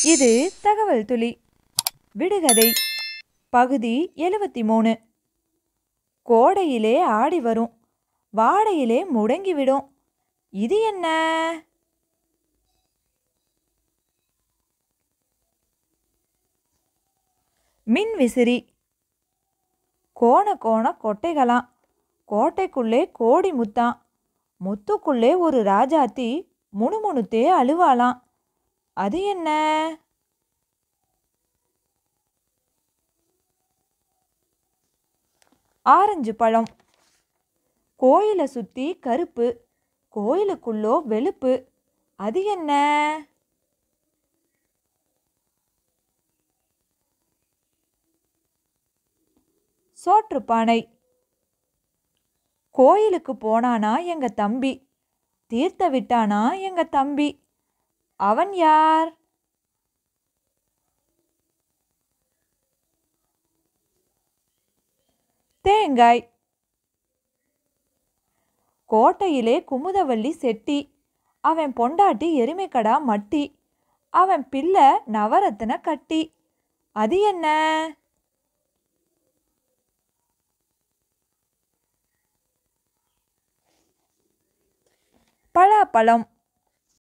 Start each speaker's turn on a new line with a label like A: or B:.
A: இது தகவல் துளி விடுகதை பகுதி எழுபத்தி மூணு கோடையிலே ஆடி வரும் வாடையிலே முடங்கிவிடும் இது என்ன மின் விசிறி கோண கோண கொட்டைகளாம் கோட்டைக்குள்ளே கோடி முத்தாம் முத்துக்குள்ளே ஒரு ராஜாத்தி முணுமுணுத்தே அழுவாளாம் அது என்ன ஆரஞ்சு பழம் கோயிலை சுற்றி கருப்பு கோயிலுக்குள்ளோ வெளுப்பு அது என்ன சோற்றுப்பானை கோயிலுக்கு போனானா எங்க தம்பி தீர்த்த விட்டானா எங்க தம்பி அவன் யார் தேங்காய் கோட்டையிலே குமுதவள்ளி செட்டி அவன் பொண்டாட்டி எருமைக்கடா மட்டி அவன் பிள்ளை நவரத்தின கட்டி அது என்ன பலாப்பழம்